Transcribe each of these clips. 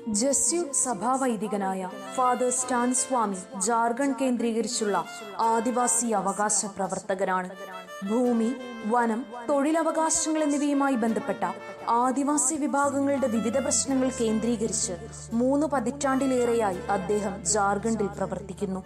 Jesuit സഭാവൈദികനായ father Stan Swamy Jharkhand കേന്ദ്രീകരിച്ചുള്ള ആദിവാസി അവകാശ പ്രവർത്തകരാണ് ഭൂമി വനം തൊഴിലവകാശങ്ങൾ എന്നിവയുമായി ബന്ധപ്പെട്ട ആദിവാസി വിഭാഗങ്ങളുടെ വിവിധ പ്രശ്നങ്ങൾ കേന്ദ്രീകരിച്ച് മൂന്ന് പതിറ്റാണ്ടിലേറെയായി അദ്ദേഹം ജാർഖണ്ഡിൽ പ്രവർത്തിക്കുന്നു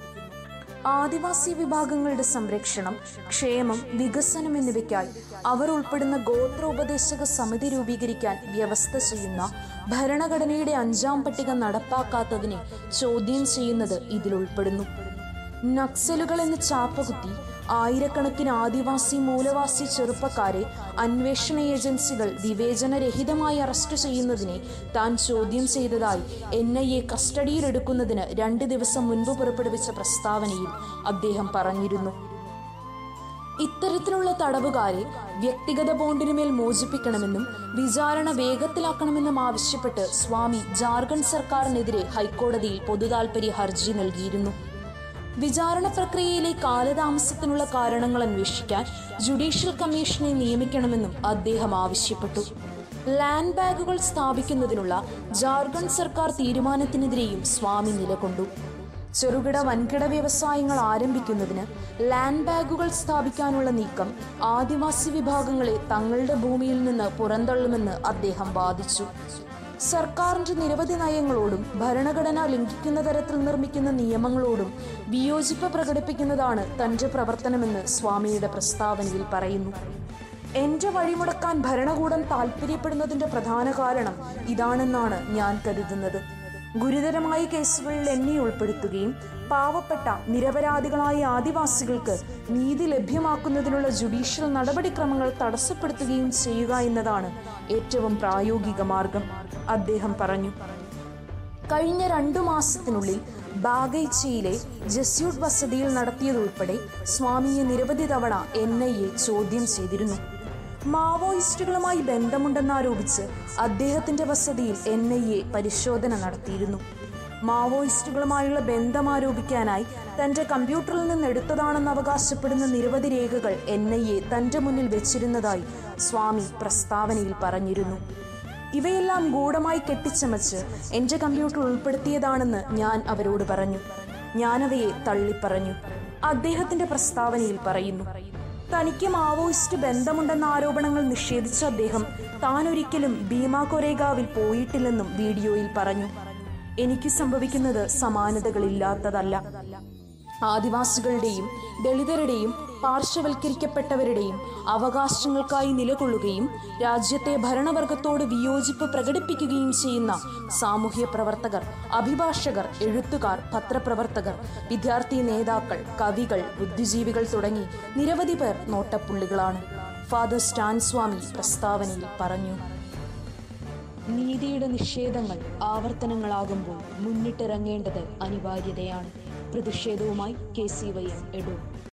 ആദിവാസി വിഭാഗങ്ങളുടെ സംരക്ഷണം ക്ഷേമം വികസനം എന്നിവയ്ക്കായി അവർ ഉൾപ്പെടുന്ന ഗോത്രോപദേശക സമിതി രൂപീകരിക്കാൻ വ്യവസ്ഥ ചെയ്യുന്ന ഭരണഘടനയുടെ അഞ്ചാം പട്ടിക നടപ്പാക്കാത്തതിനെ ചോദ്യം ചെയ്യുന്നത് ഇതിൽ ഉൾപ്പെടുന്നു നക്സലുകൾ എന്ന് ചാപ്പകുത്തി ആയിരക്കണക്കിന് ആദിവാസി മൂലവാസി ചെറുപ്പക്കാരെ അന്വേഷണ ഏജൻസികൾ വിവേചനരഹിതമായി അറസ്റ്റ് ചെയ്യുന്നതിനെ താൻ ചോദ്യം ചെയ്തതായി എൻ ഐ എ കസ്റ്റഡിയിലെടുക്കുന്നതിന് രണ്ട് ദിവസം മുൻപ് പുറപ്പെടുവിച്ച പ്രസ്താവനയിൽ അദ്ദേഹം പറഞ്ഞിരുന്നു ഇത്തരത്തിലുള്ള തടവുകാരെ വ്യക്തിഗത ബോണ്ടിനുമേൽ മോചിപ്പിക്കണമെന്നും വിചാരണ വേഗത്തിലാക്കണമെന്നും ആവശ്യപ്പെട്ട് സ്വാമി ജാർഖണ്ഡ് സർക്കാരിനെതിരെ ഹൈക്കോടതിയിൽ പൊതുതാൽപര്യ ഹർജി നൽകിയിരുന്നു വിചാരണ പ്രക്രിയയിലെ കാലതാമസത്തിനുള്ള കാരണങ്ങൾ അന്വേഷിക്കാൻ ജുഡീഷ്യൽ കമ്മീഷനെ നിയമിക്കണമെന്നും അദ്ദേഹം ആവശ്യപ്പെട്ടു ലാൻഡ് ബാഗുകൾ സ്ഥാപിക്കുന്നതിനുള്ള ജാർഖണ്ഡ് സർക്കാർ തീരുമാനത്തിനെതിരെയും സ്വാമി നിലകൊണ്ടു ചെറുകിട വൻകിട വ്യവസായങ്ങൾ ആരംഭിക്കുന്നതിന് ലാൻഡ് ബാഗുകൾ സ്ഥാപിക്കാനുള്ള നീക്കം ആദിവാസി വിഭാഗങ്ങളെ തങ്ങളുടെ ഭൂമിയിൽ നിന്ന് പുറന്തള്ളുമെന്ന് അദ്ദേഹം വാദിച്ചു സർക്കാരിന്റെ നിരവധി നയങ്ങളോടും ഭരണഘടന ലംഘിക്കുന്ന തരത്തിൽ നിർമ്മിക്കുന്ന നിയമങ്ങളോടും വിയോജിപ്പ് പ്രകടിപ്പിക്കുന്നതാണ് തന്റെ പ്രവർത്തനമെന്ന് സ്വാമിയുടെ പ്രസ്താവനയിൽ പറയുന്നു എന്റെ വഴിമുടക്കാൻ ഭരണകൂടം താല്പര്യപ്പെടുന്നതിന്റെ പ്രധാന കാരണം ഇതാണെന്നാണ് ഞാൻ കരുതുന്നത് ഗുരുതരമായ കേസുകളിൽ എന്നെ ഉൾപ്പെടുത്തുകയും പാവപ്പെട്ട നിരപരാധികളായ ആദിവാസികൾക്ക് നീതി ലഭ്യമാക്കുന്നതിനുള്ള ജുഡീഷ്യൽ നടപടിക്രമങ്ങൾ തടസ്സപ്പെടുത്തുകയും ചെയ്യുക എന്നതാണ് ഏറ്റവും പ്രായോഗിക മാർഗം അദ്ദേഹം പറഞ്ഞു കഴിഞ്ഞ രണ്ടു മാസത്തിനുള്ളിൽ ബാഗൈച്ചയിലെ ജസ്യൂട്ട് വസതിയിൽ നടത്തിയതുൾപ്പെടെ സ്വാമിയെ നിരവധി തവണ എൻ ഐ എ ചോദ്യം ചെയ്തിരുന്നു മാവോയിസ്റ്റുകളുമായി ബന്ധമുണ്ടെന്നാരോപിച്ച് അദ്ദേഹത്തിന്റെ വസതിയിൽ എൻ ഐ എ പരിശോധന നടത്തിയിരുന്നു മാവോയിസ്റ്റുകളുമായുള്ള ബന്ധം ആരോപിക്കാനായി തന്റെ കമ്പ്യൂട്ടറിൽ നിന്ന് എടുത്തതാണെന്ന് അവകാശപ്പെടുന്ന നിരവധി രേഖകൾ എൻ ഐ എ തന്റെ മുന്നിൽ വെച്ചിരുന്നതായി സ്വാമി പ്രസ്താവനയിൽ പറഞ്ഞിരുന്നു ഇവയെല്ലാം ഗൂഢമായി കെട്ടിച്ചമച്ച് എന്റെ കമ്പ്യൂട്ടർ ഉൾപ്പെടുത്തിയതാണെന്ന് ഞാൻ അവരോട് പറഞ്ഞു ഞാനവയെ തള്ളിപ്പറഞ്ഞു അദ്ദേഹത്തിന്റെ പ്രസ്താവനയിൽ പറയുന്നു തനിക്ക് മാവോയിസ്റ്റ് ബന്ധമുണ്ടെന്ന ആരോപണങ്ങൾ നിഷേധിച്ച അദ്ദേഹം താൻ ഒരിക്കലും ഭീമാ കൊരേഗാവിൽ പോയിട്ടില്ലെന്നും വീഡിയോയിൽ പറഞ്ഞു എനിക്ക് സംഭവിക്കുന്നത് സമാനതകളില്ലാത്തതല്ല ആദിവാസികളുടെയും ദളിതരുടെയും പാർശ്വവൽക്കരിക്കപ്പെട്ടവരുടെയും അവകാശങ്ങൾക്കായി നിലകൊള്ളുകയും രാജ്യത്തെ ഭരണവർഗത്തോട് വിയോജിപ്പ് പ്രകടിപ്പിക്കുകയും ചെയ്യുന്ന സാമൂഹ്യ പ്രവർത്തകർ അഭിഭാഷകർ എഴുത്തുകാർ പത്രപ്രവർത്തകർ വിദ്യാർത്ഥി നേതാക്കൾ കവികൾ ബുദ്ധിജീവികൾ തുടങ്ങി നിരവധി പേർ നോട്ടപ്പുള്ളികളാണ് ഫാദർ സ്റ്റാൻ സ്വാമി പ്രസ്താവനയിൽ പറഞ്ഞു നീതിയുടെ നിഷേധങ്ങൾ ആവർത്തനങ്ങളാകുമ്പോൾ മുന്നിട്ടിറങ്ങേണ്ടത് അനിവാര്യതയാണ് പ്രതിഷേധവുമായി K C Y M Edoor